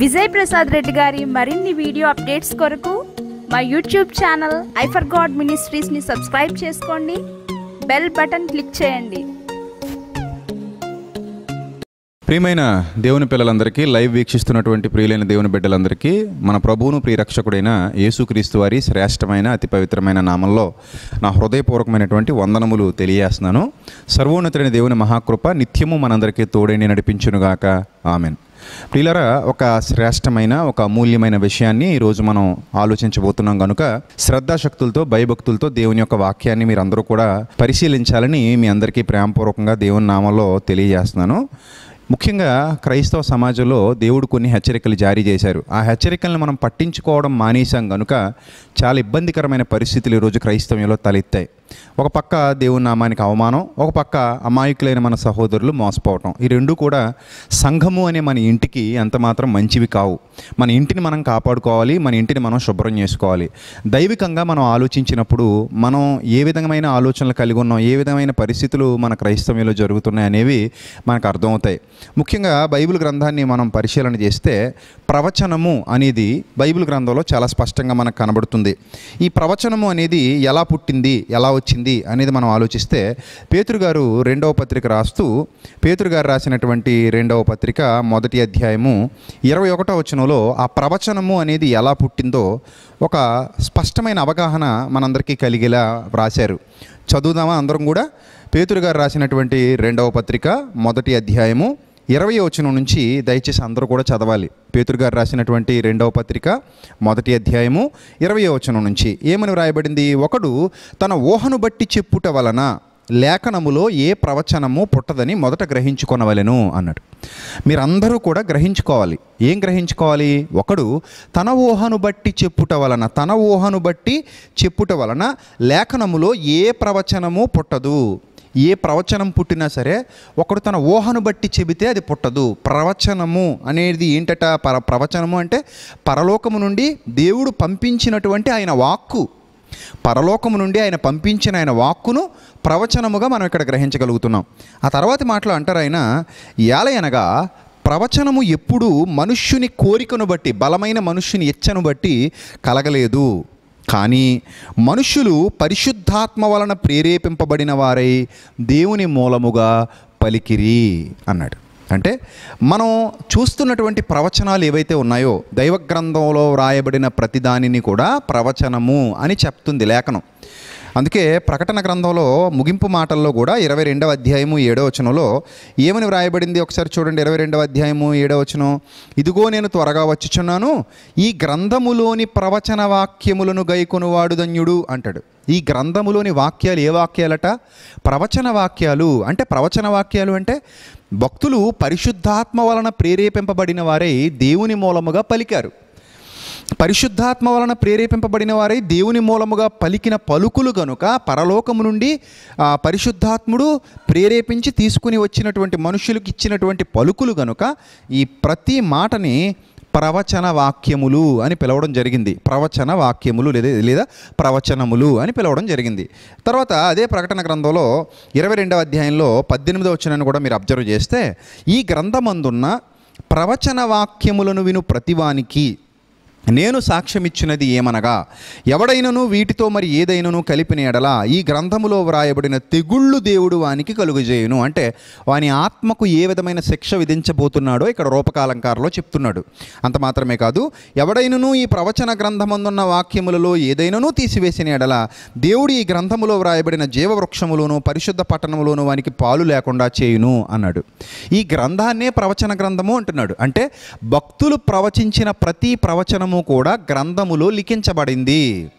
విజయ్ ప్రసాద్ రెడ్డి గారి మరిన్ని video updates కొరకు మా యూట్యూబ్ ఛానల్ ఐఫర్ గాడ్ మినిస్ట్రీస్ని సబ్స్క్రైబ్ చేసుకోండి బెల్ బటన్ క్లిక్ చేయండి ప్రియమైన దేవుని పిల్లలందరికీ లైవ్ వీక్షిస్తున్నటువంటి ప్రియులైన దేవుని బిడ్డలందరికీ మన ప్రభువును ప్రియరక్షకుడైన యేసుక్రీస్తు వారి శ్రేష్టమైన అతి పవిత్రమైన నామంలో నా హృదయపూర్వకమైనటువంటి వందనములు తెలియజేస్తున్నాను సర్వోన్నతుడైన దేవుని మహాకృప నిత్యము మనందరికీ తోడైన నడిపించునుగాక ఆమెన్ ప్రియులరా ఒక శ్రేష్టమైన ఒక అమూల్యమైన విషయాన్ని ఈరోజు మనం ఆలోచించబోతున్నాం కనుక శ్రద్ధాశక్తులతో భయభక్తులతో దేవుని యొక్క వాక్యాన్ని మీరు అందరూ కూడా పరిశీలించాలని మీ అందరికీ ప్రేమపూర్వకంగా దేవుని నామంలో తెలియజేస్తున్నాను ముఖ్యంగా క్రైస్తవ సమాజంలో దేవుడు కొన్ని హెచ్చరికలు జారీ చేశారు ఆ హెచ్చరికలను మనం పట్టించుకోవడం మానేశాం కనుక చాలా ఇబ్బందికరమైన పరిస్థితులు ఈరోజు క్రైస్తవ్యంలో తలెత్తాయి ఒక పక్క దేవుని నామానికి అవమానం ఒక పక్క అమాయకులైన మన సహోదరులు మోసపోవటం ఈ రెండు కూడా సంఘము అనే మన ఇంటికి ఎంత మాత్రం మంచివి కావు మన ఇంటిని మనం కాపాడుకోవాలి మన ఇంటిని మనం శుభ్రం చేసుకోవాలి దైవికంగా మనం ఆలోచించినప్పుడు మనం ఏ విధమైన ఆలోచనలు కలిగి ఉన్నాం ఏ విధమైన పరిస్థితులు మన క్రైస్తవ్యంలో జరుగుతున్నాయి అనేవి మనకు అర్థమవుతాయి ముఖ్యంగా బైబిల్ గ్రంథాన్ని మనం పరిశీలన చేస్తే ప్రవచనము అనేది బైబిల్ గ్రంథంలో చాలా స్పష్టంగా మనకు కనబడుతుంది ఈ ప్రవచనము అనేది ఎలా పుట్టింది ఎలా వచ్చింది అనేది మనం ఆలోచిస్తే పేతురు గారు రెండవ పత్రిక రాస్తూ పేతురు గారు రాసినటువంటి రెండవ పత్రిక మొదటి అధ్యాయము ఇరవై ఒకటో వచనంలో ఆ ప్రవచనము అనేది ఎలా పుట్టిందో ఒక స్పష్టమైన అవగాహన మనందరికీ కలిగేలా వ్రాశారు చదువుదామా అందరం కూడా పేతురు గారు రాసినటువంటి రెండవ పత్రిక మొదటి అధ్యాయము ఇరవై వచనం నుంచి దయచేసి అందరూ కూడా చదవాలి పేతురు గారు రాసినటువంటి రెండవ పత్రిక మొదటి అధ్యాయము ఇరవై వచనం నుంచి ఏమని వ్రాయబడింది ఒకడు తన ఊహను బట్టి చెప్పుట వలన లేఖనములో ఏ ప్రవచనము పుట్టదని మొదట గ్రహించుకొనవలెను అన్నాడు మీరందరూ కూడా గ్రహించుకోవాలి ఏం గ్రహించుకోవాలి ఒకడు తన ఊహను బట్టి చెప్పుట వలన తన ఊహను బట్టి చెప్పుట వలన లేఖనములో ఏ ప్రవచనము పుట్టదు ఏ ప్రవచనం పుట్టినా సరే ఒకడు తన ఊహను బట్టి చెబితే అది పుట్టదు ప్రవచనము అనేది ఏంటట పర ప్రవచనము అంటే పరలోకము నుండి దేవుడు పంపించినటువంటి ఆయన వాక్కు పరలోకము నుండి ఆయన పంపించిన ఆయన వాక్కును ప్రవచనముగా మనం ఇక్కడ గ్రహించగలుగుతున్నాం ఆ తర్వాతి మాటలు అంటారు ఆయన ఏలయనగా ప్రవచనము ఎప్పుడు మనుష్యుని కోరికను బట్టి బలమైన మనుష్యుని ఇచ్చను బట్టి కలగలేదు కానీ మనుష్యులు పరిశుద్ధాత్మ వలన ప్రేరేపింపబడిన వారై దేవుని మూలముగా పలికిరి అన్నాడు అంటే మనం చూస్తున్నటువంటి ప్రవచనాలు ఏవైతే ఉన్నాయో దైవ గ్రంథంలో వ్రాయబడిన ప్రతి దానిని కూడా ప్రవచనము అని చెప్తుంది లేఖనం అందుకే ప్రకటన గ్రంథంలో ముగింపు మాటల్లో కూడా ఇరవై రెండవ అధ్యాయము ఏడవ వచనంలో ఏమని వ్రాయబడింది ఒకసారి చూడండి ఇరవై రెండవ అధ్యాయము ఏడవ వచనం ఇదిగో నేను త్వరగా వచ్చుచున్నాను ఈ గ్రంథములోని ప్రవచన వాక్యములను గైకొనువాడు ధన్యుడు అంటాడు ఈ గ్రంథములోని వాక్యాలు ఏ వాక్యాలట ప్రవచన వాక్యాలు అంటే ప్రవచన వాక్యాలు అంటే భక్తులు పరిశుద్ధాత్మ వలన ప్రేరేపింపబడిన వారై దేవుని మూలముగా పలికారు పరిశుద్ధాత్మ వలన ప్రేరేపింపబడిన వారై దేవుని మూలముగా పలికిన పలుకులు గనుక పరలోకము నుండి ఆ పరిశుద్ధాత్ముడు ప్రేరేపించి తీసుకుని వచ్చినటువంటి మనుషులకు ఇచ్చినటువంటి పలుకులు గనుక ఈ ప్రతి మాటని ప్రవచన వాక్యములు అని పిలవడం జరిగింది ప్రవచన వాక్యములు లేదా లేదా ప్రవచనములు అని పిలవడం జరిగింది తర్వాత అదే ప్రకటన గ్రంథంలో ఇరవై రెండవ అధ్యాయంలో పద్దెనిమిదవ వచ్చినని కూడా మీరు అబ్జర్వ్ చేస్తే ఈ గ్రంథమందున్న ప్రవచన వాక్యములను విను ప్రతివానికి నేను సాక్ష్యమిచ్చినది ఏమనగా ఎవడైనను వీటితో మరి ఏదైనను కలిపిన ఎడల ఈ గ్రంథములో వ్రాయబడిన తెగుళ్ళు దేవుడు వానికి కలుగజేయును అంటే వాని ఆత్మకు ఏ విధమైన శిక్ష విధించబోతున్నాడో ఇక్కడ రూపకాలంకారలో చెప్తున్నాడు అంత మాత్రమే కాదు ఎవడైనను ఈ ప్రవచన గ్రంథమందున్న వాక్యములలో ఏదైనను తీసివేసిన ఎడల దేవుడు ఈ గ్రంథములో వ్రాయబడిన జీవవృక్షములోను పరిశుద్ధ పట్టణములోను వానికి పాలు లేకుండా చేయును అన్నాడు ఈ గ్రంథాన్నే ప్రవచన గ్రంథము అంటున్నాడు అంటే భక్తులు ప్రవచించిన ప్రతి ప్రవచనము కూడా గ్రంథములో లిఖించబడింది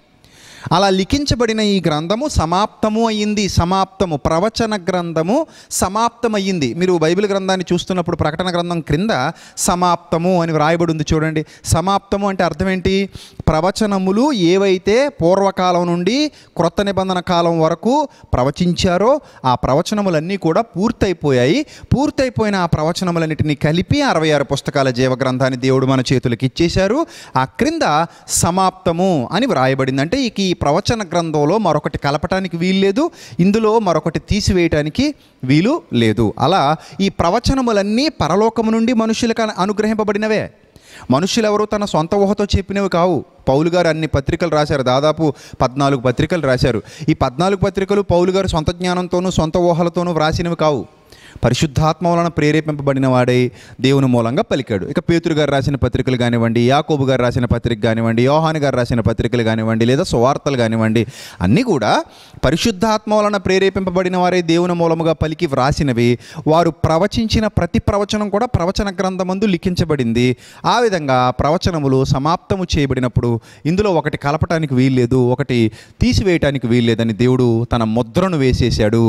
అలా లిఖించబడిన ఈ గ్రంథము సమాప్తము అయ్యింది సమాప్తము ప్రవచన గ్రంథము సమాప్తమయ్యింది మీరు బైబిల్ గ్రంథాన్ని చూస్తున్నప్పుడు ప్రకటన గ్రంథం క్రింద సమాప్తము అని వ్రాయబడి ఉంది చూడండి సమాప్తము అంటే అర్థం ఏంటి ప్రవచనములు ఏవైతే పూర్వకాలం నుండి క్రొత్త నిబంధన కాలం వరకు ప్రవచించారో ఆ ప్రవచనములన్నీ కూడా పూర్తయిపోయాయి పూర్తయిపోయిన ఆ ప్రవచనములన్నిటిని కలిపి అరవై ఆరు పుస్తకాల జీవ గ్రంథాన్ని దేవుడు మన చేతులకు ఇచ్చేశారు ఆ క్రింద సమాప్తము అని వ్రాయబడింది అంటే ఇక ఈ ప్రవచన గ్రంథంలో మరొకటి కలపటానికి వీలు లేదు ఇందులో మరొకటి తీసివేయటానికి వీలు లేదు అలా ఈ ప్రవచనములన్నీ పరలోకము నుండి మనుషులకు అను- అనుగ్రహింపబడినవే మనుషులు ఎవరు తన సొంత ఊహతో చెప్పినవి కావు పౌలు గారు అన్ని పత్రికలు రాశారు దాదాపు పద్నాలుగు పత్రికలు రాశారు ఈ పద్నాలుగు పత్రికలు పౌలు గారు సొంత జ్ఞానంతోనూ సొంత ఊహలతోనూ వ్రాసినవి కావు పరిశుద్ధాత్మ వలన ప్రేరేపింపబడిన వాడై దేవుని మూలంగా పలికాడు ఇక పేతురు గారు రాసిన పత్రికలు కానివ్వండి యాకోబు గారు రాసిన పత్రిక కానివ్వండి యోహాని గారు రాసిన పత్రికలు కానివ్వండి లేదా సువార్తలు కానివ్వండి అన్నీ కూడా పరిశుద్ధాత్మ వలన ప్రేరేపింపబడిన వారే దేవుని మూలముగా పలికి వ్రాసినవి వారు ప్రవచించిన ప్రతి ప్రవచనం కూడా ప్రవచన గ్రంథమందు లిఖించబడింది ఆ విధంగా ప్రవచనములు సమాప్తము చేయబడినప్పుడు ఇందులో ఒకటి కలపటానికి వీల్లేదు ఒకటి తీసివేయటానికి వీల్లేదని దేవుడు తన ముద్రను వేసేశాడు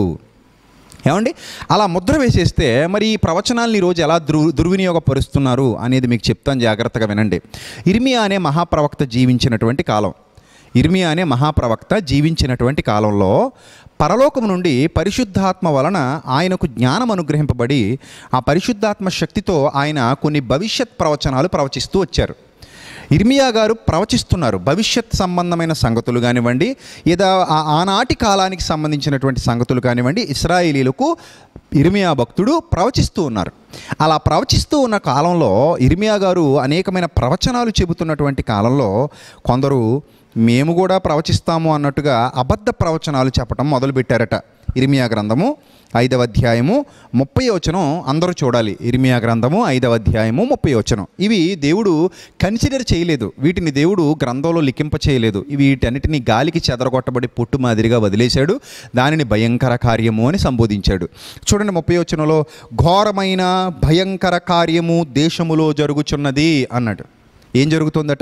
ఏమండి అలా ముద్ర వేసేస్తే మరి ఈ ప్రవచనాలను ఈరోజు ఎలా దుర్ దుర్వినియోగపరుస్తున్నారు అనేది మీకు చెప్తాను జాగ్రత్తగా వినండి ఇర్మియా అనే మహాప్రవక్త జీవించినటువంటి కాలం ఇర్మియా అనే మహాప్రవక్త జీవించినటువంటి కాలంలో పరలోకము నుండి పరిశుద్ధాత్మ వలన ఆయనకు జ్ఞానం అనుగ్రహింపబడి ఆ పరిశుద్ధాత్మ శక్తితో ఆయన కొన్ని భవిష్యత్ ప్రవచనాలు ప్రవచిస్తూ వచ్చారు ఇర్మియా గారు ప్రవచిస్తున్నారు భవిష్యత్ సంబంధమైన సంగతులు కానివ్వండి లేదా ఆ ఆనాటి కాలానికి సంబంధించినటువంటి సంగతులు కానివ్వండి ఇస్రాయేలీలకు ఇర్మియా భక్తుడు ప్రవచిస్తూ ఉన్నారు అలా ప్రవచిస్తూ ఉన్న కాలంలో ఇర్మియా గారు అనేకమైన ప్రవచనాలు చెబుతున్నటువంటి కాలంలో కొందరు మేము కూడా ప్రవచిస్తాము అన్నట్టుగా అబద్ధ ప్రవచనాలు చెప్పడం మొదలుపెట్టారట ఇర్మియా గ్రంథము ఐదవ అధ్యాయము ముప్పై వచనం అందరూ చూడాలి ఇర్మియా గ్రంథము ఐదవ అధ్యాయము ముప్పై వచనం ఇవి దేవుడు కన్సిడర్ చేయలేదు వీటిని దేవుడు గ్రంథంలో లిఖింప చేయలేదు వీటన్నిటిని గాలికి చెదరగొట్టబడి పొట్టు మాదిరిగా వదిలేశాడు దానిని భయంకర కార్యము అని సంబోధించాడు చూడండి ముప్పై వచనంలో ఘోరమైన భయంకర కార్యము దేశములో జరుగుచున్నది అన్నాడు ఏం జరుగుతుందట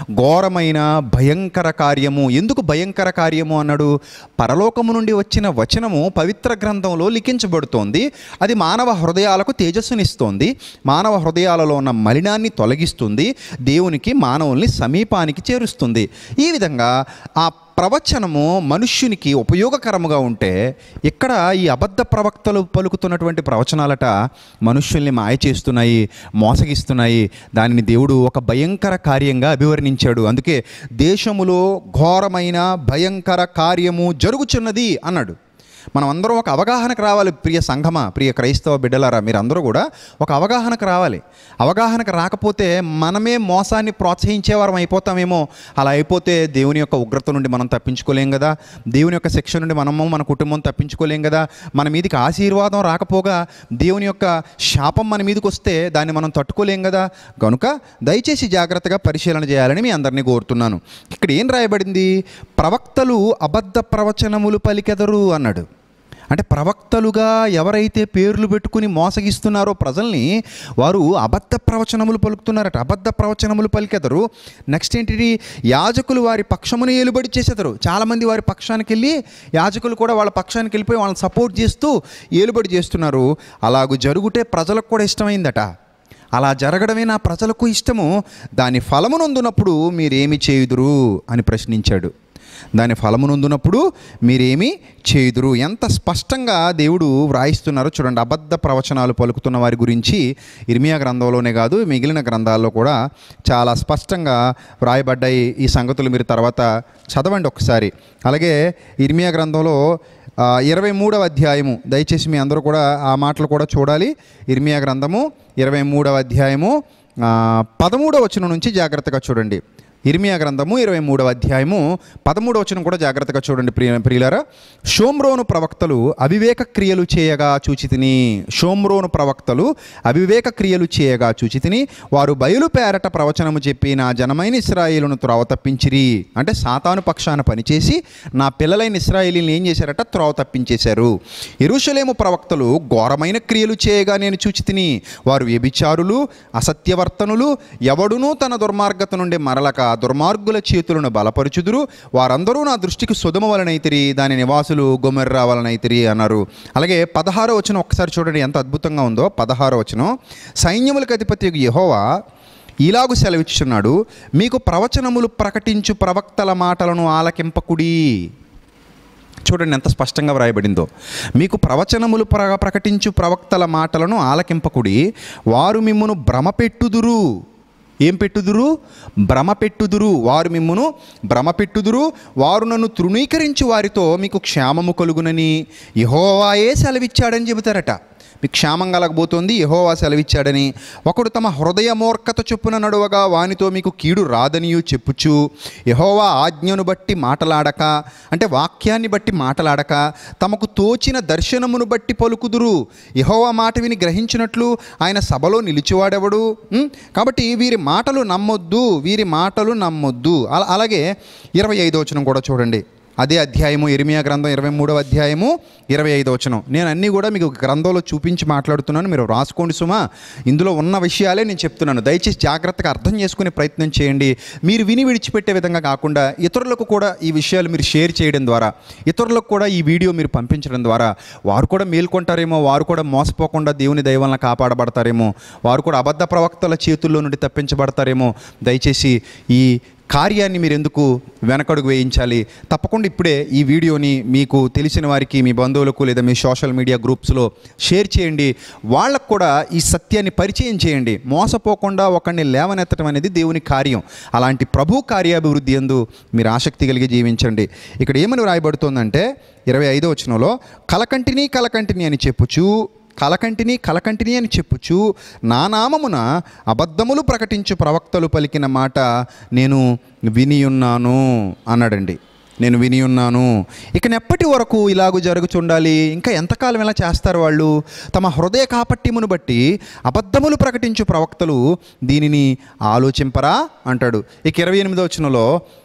ఘోరమైన భయంకర కార్యము ఎందుకు భయంకర కార్యము అన్నాడు పరలోకము నుండి వచ్చిన వచనము పవిత్ర గ్రంథంలో లిఖించబడుతోంది అది మానవ హృదయాలకు తేజస్సునిస్తోంది మానవ హృదయాలలో ఉన్న మలినాన్ని తొలగిస్తుంది దేవునికి మానవుల్ని సమీపానికి చేరుస్తుంది ఈ విధంగా ఆ ప్రవచనము మనుష్యునికి ఉపయోగకరముగా ఉంటే ఇక్కడ ఈ అబద్ధ ప్రవక్తలు పలుకుతున్నటువంటి ప్రవచనాలట మనుష్యుల్ని మాయ చేస్తున్నాయి మోసగిస్తున్నాయి దానిని దేవుడు ఒక భయంకర కార్యంగా అభివర్ణించాడు అందుకే దేశములో ఘోరమైన భయంకర కార్యము జరుగుచున్నది అన్నాడు మనం అందరం ఒక అవగాహనకు రావాలి ప్రియ సంఘమా ప్రియ క్రైస్తవ బిడ్డలారా మీరందరూ కూడా ఒక అవగాహనకు రావాలి అవగాహనకు రాకపోతే మనమే మోసాన్ని ప్రోత్సహించేవారం అయిపోతామేమో అలా అయిపోతే దేవుని యొక్క ఉగ్రత నుండి మనం తప్పించుకోలేం కదా దేవుని యొక్క శిక్ష నుండి మనము మన కుటుంబం తప్పించుకోలేం కదా మన మీదకి ఆశీర్వాదం రాకపోగా దేవుని యొక్క శాపం మన మీదకి వస్తే దాన్ని మనం తట్టుకోలేం కదా కనుక దయచేసి జాగ్రత్తగా పరిశీలన చేయాలని మీ అందరినీ కోరుతున్నాను ఇక్కడ ఏం రాయబడింది ప్రవక్తలు అబద్ధ ప్రవచనములు పలికెదరు అన్నాడు అంటే ప్రవక్తలుగా ఎవరైతే పేర్లు పెట్టుకుని మోసగిస్తున్నారో ప్రజల్ని వారు అబద్ధ ప్రవచనములు పలుకుతున్నారట అబద్ధ ప్రవచనములు పలికెదరు నెక్స్ట్ ఏంటిది యాజకులు వారి పక్షమును ఏలుబడి చేసేదరు చాలామంది వారి పక్షానికి వెళ్ళి యాజకులు కూడా వాళ్ళ పక్షానికి వెళ్ళిపోయి వాళ్ళని సపోర్ట్ చేస్తూ ఏలుబడి చేస్తున్నారు అలాగూ జరుగుటే ప్రజలకు కూడా ఇష్టమైందట అలా జరగడమే నా ప్రజలకు ఇష్టము దాని ఫలమునందునప్పుడు మీరేమి చేయుదురు అని ప్రశ్నించాడు దాని ఫలమునందునప్పుడు మీరేమి చేయుదురు ఎంత స్పష్టంగా దేవుడు వ్రాయిస్తున్నారో చూడండి అబద్ధ ప్రవచనాలు పలుకుతున్న వారి గురించి ఇర్మియా గ్రంథంలోనే కాదు మిగిలిన గ్రంథాల్లో కూడా చాలా స్పష్టంగా వ్రాయబడ్డాయి ఈ సంగతులు మీరు తర్వాత చదవండి ఒకసారి అలాగే ఇర్మియా గ్రంథంలో ఆ, ఇరవై మూడవ అధ్యాయము దయచేసి మీ అందరూ కూడా ఆ మాటలు కూడా చూడాలి ఇర్మియా గ్రంథము ఇరవై మూడవ అధ్యాయము ఆ, పదమూడవ వచనం నుంచి జాగ్రత్తగా చూడండి ఇర్మియా గ్రంథము ఇరవై మూడవ అధ్యాయము పదమూడవ వచనం కూడా జాగ్రత్తగా చూడండి ప్రియ ప్రియులారా షోమ్రోను ప్రవక్తలు అవివేక క్రియలు చేయగా చూచితిని షోమ్రోను ప్రవక్తలు అవివేక క్రియలు చేయగా చూచితిని వారు బయలు పేరట ప్రవచనము చెప్పి నా జనమైన ఇస్రాయేలును త్రోవ తప్పించిరి అంటే సాతాను పక్షాన పనిచేసి నా పిల్లలైన ఇస్రాయేలీని ఏం చేశారట త్రోవ తప్పించేశారు ఎరుషలేము ప్రవక్తలు ఘోరమైన క్రియలు చేయగా నేను చూచితిని వారు వ్యభిచారులు అసత్యవర్తనులు ఎవడునూ తన దుర్మార్గత నుండి మరలక దుర్మార్గుల చేతులను బలపరుచుదురు వారందరూ నా దృష్టికి సుధమ వలనైతిరి దాని నివాసులు గొమెర్రా వలనైతిరి అన్నారు అలాగే పదహారో వచనం ఒక్కసారి చూడండి ఎంత అద్భుతంగా ఉందో పదహారో వచనం సైన్యములకు అధిపతి యెహోవా ఇలాగు సెలవిచ్చుచున్నాడు మీకు ప్రవచనములు ప్రకటించు ప్రవక్తల మాటలను ఆలకింపకుడి చూడండి ఎంత స్పష్టంగా వ్రాయబడిందో మీకు ప్రవచనములు ప్ర ప్రకటించు ప్రవక్తల మాటలను ఆలకింపకుడి వారు మిమ్మును భ్రమపెట్టుదురు ఏం పెట్టుదురు భ్రమ పెట్టుదురు వారు మిమ్మును భ్రమ పెట్టుదురు వారు నన్ను తృణీకరించి వారితో మీకు క్షేమము కలుగునని యహోవాయే సెలవిచ్చాడని చెబుతారట మీకు క్షేమం కలగబోతోంది యహోవా సెలవిచ్చాడని ఒకడు తమ హృదయ మూర్ఖత చొప్పున నడువగా వానితో మీకు కీడు రాదనియు చెప్పుచు యహోవా ఆజ్ఞను బట్టి మాటలాడక అంటే వాక్యాన్ని బట్టి మాటలాడక తమకు తోచిన దర్శనమును బట్టి పలుకుదురు యహోవా మాట విని గ్రహించినట్లు ఆయన సభలో నిలిచివాడెవడు ఉం? కాబట్టి వీరి మాటలు నమ్మొద్దు వీరి మాటలు నమ్మొద్దు అలా అలాగే ఇరవై ఐదో వచనం కూడా చూడండి అదే అధ్యాయము ఇరిమియా గ్రంథం ఇరవై మూడవ అధ్యాయము ఇరవై ఐదో వచనం నేను అన్నీ కూడా మీకు గ్రంథంలో చూపించి మాట్లాడుతున్నాను మీరు రాసుకోండి సుమా ఇందులో ఉన్న విషయాలే నేను చెప్తున్నాను దయచేసి జాగ్రత్తగా అర్థం చేసుకునే ప్రయత్నం చేయండి మీరు విని విడిచిపెట్టే విధంగా కాకుండా ఇతరులకు కూడా ఈ విషయాలు మీరు షేర్ చేయడం ద్వారా ఇతరులకు కూడా ఈ వీడియో మీరు పంపించడం ద్వారా వారు కూడా మేల్కొంటారేమో వారు కూడా మోసపోకుండా దేవుని దైవంలో కాపాడబడతారేమో వారు కూడా అబద్ధ ప్రవక్తల చేతుల్లో నుండి తప్పించబడతారేమో దయచేసి ఈ కార్యాన్ని మీరు ఎందుకు వెనకడుగు వేయించాలి తప్పకుండా ఇప్పుడే ఈ వీడియోని మీకు తెలిసిన వారికి మీ బంధువులకు లేదా మీ సోషల్ మీడియా గ్రూప్స్లో షేర్ చేయండి వాళ్ళకు కూడా ఈ సత్యాన్ని పరిచయం చేయండి మోసపోకుండా ఒకరిని లేవనెత్తడం అనేది దేవుని కార్యం అలాంటి ప్రభు కార్యాభివృద్ధి ఎందు మీరు ఆసక్తి కలిగి జీవించండి ఇక్కడ ఏమని వ్రాయబడుతోందంటే ఇరవై ఐదో వచనంలో కలకంటిని కలకంటిని అని చెప్పుచు కలకంటిని కలకంటిని అని చెప్పుచు నా నామమున అబద్ధములు ప్రకటించు ప్రవక్తలు పలికిన మాట నేను వినియున్నాను అన్నాడండి నేను వినియున్నాను ఇక ఎప్పటి వరకు ఇలాగూ జరుగుచుండాలి ఇంకా ఎంతకాలం ఇలా చేస్తారు వాళ్ళు తమ హృదయ కాపట్యమును బట్టి అబద్ధములు ప్రకటించు ప్రవక్తలు దీనిని ఆలోచింపరా అంటాడు ఇక ఇరవై ఎనిమిదో వచనంలో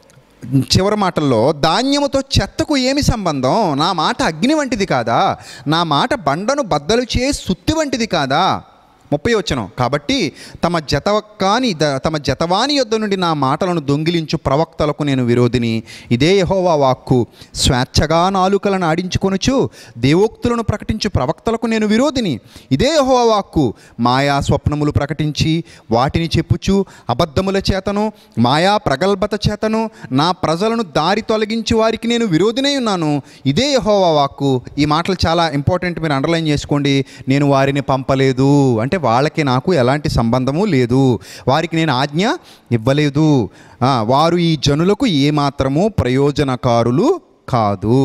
చివరి మాటల్లో ధాన్యముతో చెత్తకు ఏమి సంబంధం నా మాట అగ్ని వంటిది కాదా నా మాట బండను బద్దలు చేసి సుత్తి వంటిది కాదా ముప్పై వచ్చనం కాబట్టి తమ జత కాని ద- తమ జతవాని యొద్ద నుండి నా మాటలను దొంగిలించు ప్రవక్తలకు నేను విరోధిని ఇదే యెహోవా వాక్కు స్వేచ్ఛగా నాలుకలను ఆడించుకొనుచు దేవోక్తులను ప్రకటించు ప్రవక్తలకు నేను విరోధిని ఇదే యెహోవా వాక్కు మాయా స్వప్నములు ప్రకటించి వాటిని చెప్పుచు అబద్ధముల చేతను మాయా ప్రగల్భత చేతను నా ప్రజలను దారి తొలగించి వారికి నేను విరోధినై ఉన్నాను ఇదే యెహోవా వాక్కు ఈ మాటలు చాలా ఇంపార్టెంట్ మీరు అండర్లైన్ చేసుకోండి నేను వారిని పంపలేదు అంటే వాళ్ళకి నాకు ఎలాంటి సంబంధము లేదు వారికి నేను ఆజ్ఞ ఇవ్వలేదు ఆ, వారు ఈ జనులకు ఏమాత్రము ప్రయోజనకారులు కాదు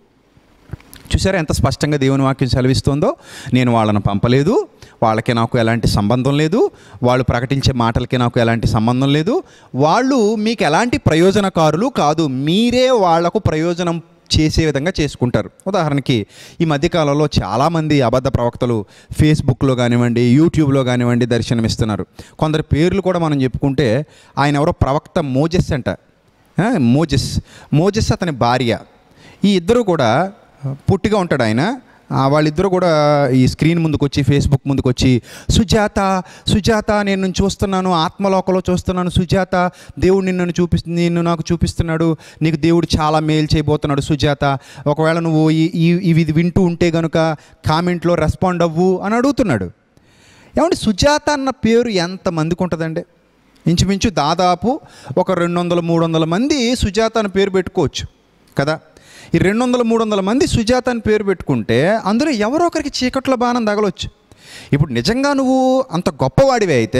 చూసారా ఎంత స్పష్టంగా దేవుని వాక్యం సెలవిస్తుందో నేను వాళ్ళని పంపలేదు వాళ్ళకి నాకు ఎలాంటి సంబంధం లేదు వాళ్ళు ప్రకటించే మాటలకి నాకు ఎలాంటి సంబంధం లేదు వాళ్ళు మీకు ఎలాంటి ప్రయోజనకారులు కాదు మీరే వాళ్లకు ప్రయోజనం చేసే విధంగా చేసుకుంటారు ఉదాహరణకి ఈ మధ్యకాలంలో చాలామంది అబద్ధ ప్రవక్తలు ఫేస్బుక్లో కానివ్వండి యూట్యూబ్లో కానివ్వండి దర్శనమిస్తున్నారు కొందరి పేర్లు కూడా మనం చెప్పుకుంటే ఆయన ఎవరో ప్రవక్త మోజెస్ అంట ఆ, మోజెస్ మోజెస్ అతని భార్య ఈ ఇద్దరు కూడా పుట్టిగా ఉంటాడు ఆయన ఆ, వాళ్ళిద్దరూ కూడా ఈ స్క్రీన్ ముందుకు వచ్చి ఫేస్బుక్ ముందుకు వచ్చి సుజాత సుజాత నేను నిన్ను చూస్తున్నాను ఆత్మలోకంలో చూస్తున్నాను సుజాత దేవుడు నిన్ను చూపి నిన్ను నాకు చూపిస్తున్నాడు నీకు దేవుడు చాలా మేలు చేయబోతున్నాడు సుజాత ఒకవేళ నువ్వు ఈ ఈ- ఇవి వింటూ ఉంటే గనుక కామెంట్లో రెస్పాండ్ అవ్వు అని అడుగుతున్నాడు ఏమంటే సుజాత అన్న పేరు ఎంతమందికి ఉంటుందండి ఇంచుమించు దాదాపు ఒక రెండు వందల మూడు వందల మంది సుజాత అని పేరు పెట్టుకోవచ్చు కదా ఈ రెండు వందల మూడు వందల మంది సుజాత అని పేరు పెట్టుకుంటే అందులో ఎవరో ఒకరికి చీకట్లో బాణం తగలొచ్చు ఇప్పుడు నిజంగా నువ్వు అంత గొప్పవాడివి అయితే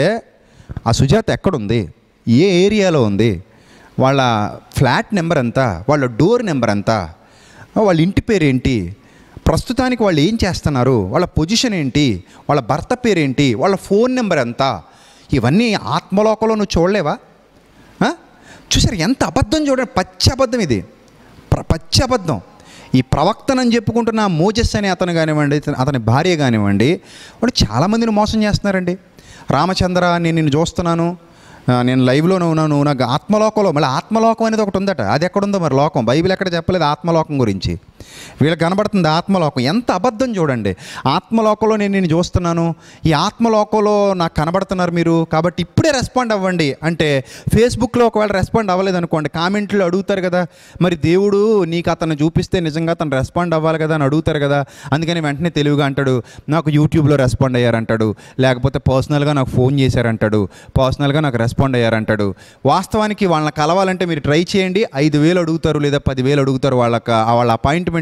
ఆ సుజాత ఎక్కడుంది ఏ ఏరియాలో ఉంది వాళ్ళ ఫ్లాట్ నెంబర్ ఎంత వాళ్ళ డోర్ నెంబర్ ఎంత వాళ్ళ ఇంటి పేరేంటి ప్రస్తుతానికి వాళ్ళు ఏం చేస్తున్నారు వాళ్ళ పొజిషన్ ఏంటి వాళ్ళ భర్త పేరేంటి వాళ్ళ ఫోన్ నెంబర్ ఎంత ఇవన్నీ ఆత్మలోకంలో నువ్వు చూడలేవా ఆ? చూసారు ఎంత అబద్ధం చూడండి పచ్చి అబద్ధం ఇది ప్ర పచ్చి అబద్ధం ఈ ప్రవక్తనని చెప్పుకుంటున్న మోజెస్ అనే అతను కానివ్వండి ఇతని- అతని భార్య కానివ్వండి వాడు చాలామందిని మోసం చేస్తున్నారండి రామచంద్ర నేను నిన్ను చూస్తున్నాను ఆ, నేను లైవ్లోనే ఉన్నాను నాకు ఆత్మలోకంలో మళ్ళీ ఆత్మలోకం అనేది ఒకటి ఉందట అది ఎక్కడుందో మరి లోకం బైబిల్ ఎక్కడ చెప్పలేదు ఆత్మలోకం గురించి వీళ్ళకి కనబడుతుంది ఆత్మలోకం ఎంత అబద్ధం చూడండి ఆత్మలోకంలో నేను నేను చూస్తున్నాను ఈ ఆత్మలోకంలో నాకు కనబడుతున్నారు మీరు కాబట్టి ఇప్పుడే రెస్పాండ్ అవ్వండి అంటే ఫేస్బుక్లో ఒకవేళ రెస్పాండ్ అవ్వలేదు అనుకోండి కామెంట్లు అడుగుతారు కదా మరి దేవుడు నీకు అతను చూపిస్తే నిజంగా అతను రెస్పాండ్ అవ్వాలి కదా అని అడుగుతారు కదా అందుకని వెంటనే తెలివిగా అంటాడు నాకు యూట్యూబ్లో రెస్పాండ్ అయ్యారంటాడు లేకపోతే పర్సనల్గా నాకు ఫోన్ చేశారంటాడు పర్సనల్గా నాకు రెస్పాండ్ అయ్యారంటాడు వాస్తవానికి వాళ్ళని కలవాలంటే మీరు ట్రై చేయండి ఐదు వేలు అడుగుతారు లేదా పదివేలు అడుగుతారు వాళ్ళకి ఆ వాళ్ళ అపాయింట్మెంట్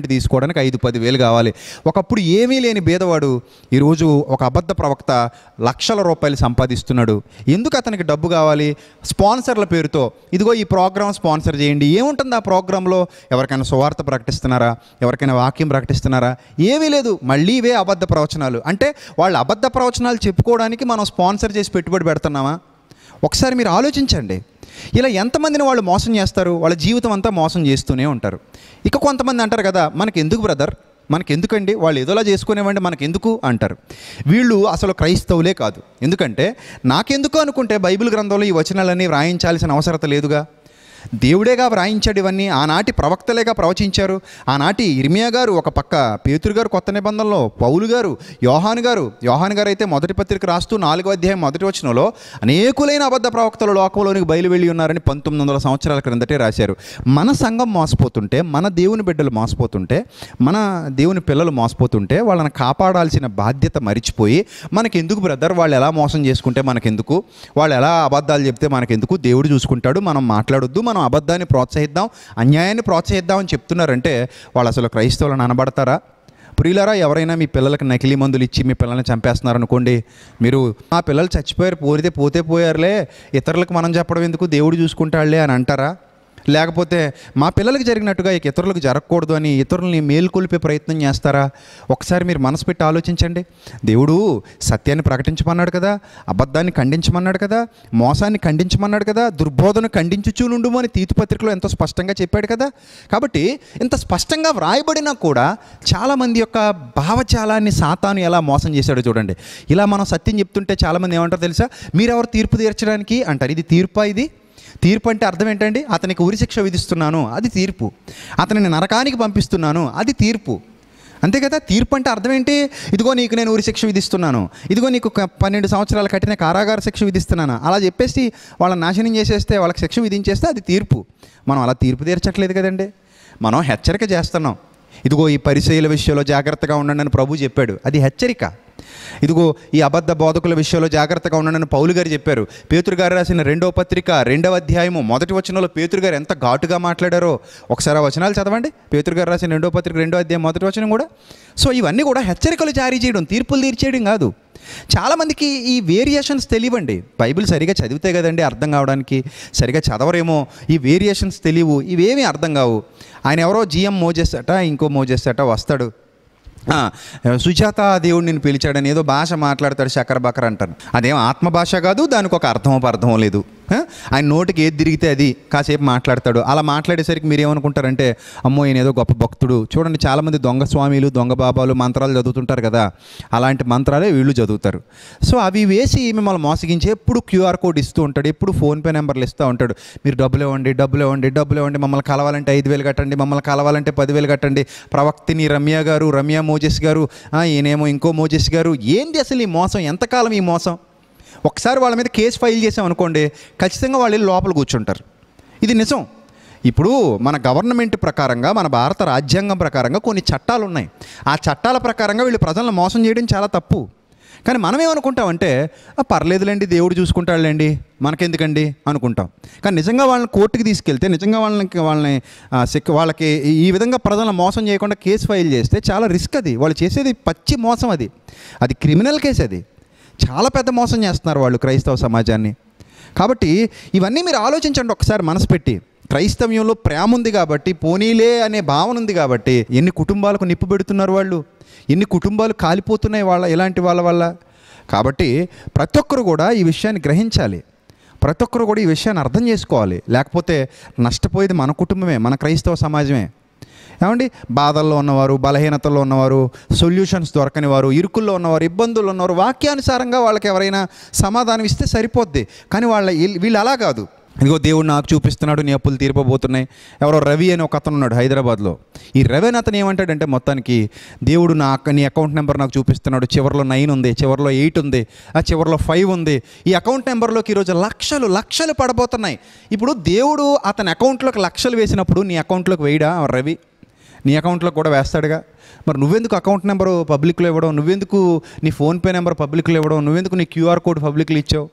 ట్రీట్మెంట్ తీసుకోవడానికి ఐదు పది వేలు కావాలి ఒకప్పుడు ఏమీ లేని బీదవాడు ఈరోజు ఒక అబద్ధ ప్రవక్త లక్షల రూపాయలు సంపాదిస్తున్నాడు ఎందుకు అతనికి డబ్బు కావాలి స్పాన్సర్ల పేరుతో ఇదిగో ఈ ప్రోగ్రామ్ స్పాన్సర్ చేయండి ఏముంటుంది ఆ ప్రోగ్రాంలో ఎవరికైనా సువార్త ప్రకటిస్తున్నారా ఎవరికైనా వాక్యం ప్రకటిస్తున్నారా ఏమీ లేదు మళ్ళీ ఇవే అబద్ధ ప్రవచనాలు అంటే వాళ్ళు అబద్ధ ప్రవచనాలు చెప్పుకోవడానికి మనం స్పాన్సర్ చేసి పెట్టుబడి పెడుతున్నామా ఒకసారి మీరు ఆలోచించండి ఇలా ఎంతమందిని వాళ్ళు మోసం చేస్తారు వాళ్ళ జీవితం అంతా మోసం చేస్తూనే ఉంటారు ఇక కొంతమంది అంటారు కదా మనకి ఎందుకు బ్రదర్ మనకెందుకండి వాళ్ళు ఏదోలా చేసుకునేవండి మనకెందుకు అంటారు వీళ్ళు అసలు క్రైస్తవులే కాదు ఎందుకంటే నాకెందుకు అనుకుంటే బైబిల్ గ్రంథంలో ఈ వచనాలన్నీ వ్రాయించాల్సిన అవసరత లేదుగా దేవుడేగా వ్రాయించాడు ఇవన్నీ ఆనాటి ప్రవక్తలేగా ప్రవచించారు ఆనాటి ఇర్మియా గారు ఒక పక్క పేతురు గారు కొత్త నిబంధనలో పౌలు గారు యోహాన్ గారు యోహాన్ గారు అయితే మొదటి పత్రిక రాస్తూ నాలుగో అధ్యాయం మొదటి వచనంలో అనేకులైన అబద్ధ ప్రవక్తలు లోకంలోనికి బయలు వెళ్ళి ఉన్నారని పంతొమ్మిది వందల సంవత్సరాల క్రిందటే రాశారు మన సంఘం మోసపోతుంటే మన దేవుని బిడ్డలు మోసపోతుంటే మన దేవుని పిల్లలు మోసపోతుంటే వాళ్ళని కాపాడాల్సిన బాధ్యత మరిచిపోయి మనకెందుకు బ్రదర్ వాళ్ళు ఎలా మోసం చేసుకుంటే మనకెందుకు వాళ్ళు ఎలా అబద్ధాలు చెప్తే మనకెందుకు దేవుడు చూసుకుంటాడు మనం మాట్లాడొద్దు మనం అబద్ధాన్ని ప్రోత్సహిద్దాం అన్యాయాన్ని ప్రోత్సహిద్దాం అని చెప్తున్నారంటే వాళ్ళు అసలు క్రైస్తవులను అనబడతారా ప్రియులారా ఎవరైనా మీ పిల్లలకి నకిలీ మందులు ఇచ్చి మీ పిల్లల్ని చంపేస్తున్నారు అనుకోండి మీరు ఆ పిల్లలు చచ్చిపోయారు పోరితే పోతే పోయారులే ఇతరులకు మనం చెప్పడం ఎందుకు దేవుడు చూసుకుంటాడులే అని అంటారా లేకపోతే మా పిల్లలకి జరిగినట్టుగా ఇక ఇతరులకు జరగకూడదు అని ఇతరులని మేల్కొల్పే ప్రయత్నం చేస్తారా ఒకసారి మీరు మనసు పెట్టి ఆలోచించండి దేవుడు సత్యాన్ని ప్రకటించమన్నాడు కదా అబద్ధాన్ని ఖండించమన్నాడు కదా మోసాన్ని ఖండించమన్నాడు కదా దుర్బోధను ఖండించుచూ నుండు అని తీతుపత్రికలో ఎంతో స్పష్టంగా చెప్పాడు కదా కాబట్టి ఇంత స్పష్టంగా వ్రాయబడినా కూడా చాలామంది యొక్క భావజాలాన్ని సాతాను ఎలా మోసం చేశాడో చూడండి ఇలా మనం సత్యం చెప్తుంటే చాలామంది ఏమంటారు తెలుసా మీరెవరు తీర్పు తీర్చడానికి అంటారు ఇది తీర్పా ఇది తీర్పు అంటే అర్థం ఏంటండి అతనికి ఉరిశిక్ష విధిస్తున్నాను అది తీర్పు అతనిని నరకానికి పంపిస్తున్నాను అది తీర్పు అంతే కదా తీర్పు అంటే అర్థం ఏంటి ఇదిగో నీకు నేను ఉరిశిక్ష విధిస్తున్నాను ఇదిగో నీకు ఒక పన్నెండు సంవత్సరాలు కట్టిన కారాగార శిక్ష విధిస్తున్నాను అలా చెప్పేసి వాళ్ళని నాశనం చేసేస్తే వాళ్ళకి శిక్ష విధించేస్తే అది తీర్పు మనం అలా తీర్పు తీర్చట్లేదు కదండి మనం హెచ్చరిక చేస్తున్నాం ఇదిగో ఈ పరిచయల విషయంలో జాగ్రత్తగా ఉండండి అని ప్రభు చెప్పాడు అది హెచ్చరిక ఇదిగో ఈ అబద్ధ బోధకుల విషయంలో జాగ్రత్తగా ఉండండి పౌలు గారు చెప్పారు పేతురు గారు రాసిన రెండవ పత్రిక రెండవ అధ్యాయము మొదటి వచనంలో పేతురు గారు ఎంత ఘాటుగా మాట్లాడారో ఒకసారి ఆ వచనాలు చదవండి పేతురు గారు రాసిన రెండవ పత్రిక రెండో అధ్యాయం మొదటి వచనం కూడా సో ఇవన్నీ కూడా హెచ్చరికలు జారీ చేయడం తీర్పులు తీర్చేయడం కాదు చాలామందికి ఈ వేరియేషన్స్ తెలియవండి బైబిల్ సరిగా చదివితే కదండి అర్థం కావడానికి సరిగా చదవరేమో ఈ వేరియేషన్స్ తెలియవు ఇవేమీ అర్థం కావు ఆయన ఎవరో జిఎం మోజెస్ అట ఇంకో మోజెస్ అట వస్తాడు ఆ, సుజాత దేవుడు నేను పిలిచాడని ఏదో భాష మాట్లాడతాడు శకర బకర అంటాను అదేం ఆత్మ భాష కాదు దానికి ఒక అర్థం అర్థం లేదు ఆ? ఆయన నోటికి ఏది తిరిగితే అది కాసేపు మాట్లాడతాడు అలా మాట్లాడేసరికి మీరు ఏమనుకుంటారంటే అమ్మో ఈయన ఏదో గొప్ప భక్తుడు చూడండి చాలామంది దొంగ స్వామీలు దొంగ బాబాలు మంత్రాలు చదువుతుంటారు కదా అలాంటి మంత్రాలే వీళ్ళు చదువుతారు సో అవి వేసి మిమ్మల్ని మోసగించి ఎప్పుడు క్యూఆర్ కోడ్ ఇస్తూ ఉంటాడు ఎప్పుడు ఫోన్పే నెంబర్లు ఇస్తూ ఉంటాడు మీరు డబ్బులు ఇవ్వండి డబ్బులు ఇవ్వండి డబ్బులు ఇవ్వండి మమ్మల్ని కలవాలంటే ఐదు వేలు కట్టండి మమ్మల్ని కలవాలంటే పదివేలు కట్టండి ప్రవక్తిని రమ్య గారు రమ్య మోజెస్ గారు ఆ, ఈయనేమో ఇంకో మోజెస్ గారు ఏంది అసలు ఈ మోసం ఎంతకాలం ఈ మోసం ఒకసారి వాళ్ళ మీద కేసు ఫైల్ చేసాం అనుకోండి ఖచ్చితంగా వాళ్ళు వెళ్ళి లోపల కూర్చుంటారు ఇది నిజం ఇప్పుడు మన గవర్నమెంట్ ప్రకారంగా మన భారత రాజ్యాంగం ప్రకారంగా కొన్ని చట్టాలు ఉన్నాయి ఆ చట్టాల ప్రకారంగా వీళ్ళు ప్రజలను మోసం చేయడం చాలా తప్పు కానీ మనం ఏమనుకుంటామంటే "ఆ, పర్లేదులేండి దేవుడు చూసుకుంటాడులేండి మనకెందుకండి అనుకుంటాం కానీ నిజంగా వాళ్ళని కోర్టుకి తీసుకెళ్తే నిజంగా వాళ్ళకి వాళ్ళని ఆ, శిక్ వాళ్ళకి ఈ- ఈ విధంగా ప్రజలను మోసం చేయకుండా కేసు ఫైల్ చేస్తే చాలా రిస్క్ అది వాళ్ళు చేసేది పచ్చి మోసం అది అది క్రిమినల్ కేసు అది చాలా పెద్ద మోసం చేస్తున్నారు వాళ్ళు క్రైస్తవ సమాజాన్ని కాబట్టి ఇవన్నీ మీరు ఆలోచించండి ఒకసారి మనసు పెట్టి క్రైస్తవ్యంలో ప్రేమ ఉంది కాబట్టి పోనీలే అనే భావన ఉంది కాబట్టి ఎన్ని కుటుంబాలకు నిప్పు పెడుతున్నారు వాళ్ళు ఎన్ని కుటుంబాలు కాలిపోతున్నాయి వాళ్ళ ఇలాంటి వాళ్ళ వల్ల కాబట్టి ప్రతి ఒక్కరు కూడా ఈ విషయాన్ని గ్రహించాలి ప్రతి ఒక్కరు కూడా ఈ విషయాన్ని అర్థం చేసుకోవాలి లేకపోతే నష్టపోయేది మన కుటుంబమే మన క్రైస్తవ సమాజమే ఏమండి బాధల్లో ఉన్నవారు బలహీనతల్లో ఉన్నవారు సొల్యూషన్స్ దొరకని వారు ఇరుకుల్లో ఉన్నవారు ఇబ్బందుల్లో ఉన్నవారు వాక్యానుసారంగా వాళ్ళకి ఎవరైనా సమాధానం ఇస్తే సరిపోద్ది కానీ వాళ్ళ వీళ్ళు అలా కాదు ఇదిగో దేవుడు నాకు చూపిస్తున్నాడు నీ అప్పులు తీరిపోబోతున్నాయి ఎవరో రవి అని ఒక అతను ఉన్నాడు హైదరాబాద్లో ఈ రవి అని అతను ఏమంటాడంటే మొత్తానికి దేవుడు నా అక్క- నీ అకౌంట్ నెంబర్ నాకు చూపిస్తున్నాడు చివరిలో నైన్ ఉంది చివరిలో ఎయిట్ ఉంది ఆ చివరిలో ఫైవ్ ఉంది ఈ అకౌంట్ నెంబర్లోకి ఈరోజు లక్షలు లక్షలు పడబోతున్నాయి ఇప్పుడు దేవుడు అతని అకౌంట్లోకి లక్షలు వేసినప్పుడు నీ అకౌంట్లోకి వేయడా ఆ రవి నీ అకౌంట్లో కూడా వేస్తాడుగా మరి నువ్వెందుకు అకౌంట్ నెంబరు పబ్లిక్లో ఇవ్వడం నువ్వెందుకు నీ ఫోన్పే నెంబర్ పబ్లిక్లో ఇవ్వడం నువ్వెందుకు నీ క్యూఆర్ కోడ్ పబ్లిక్లో ఇచ్చావు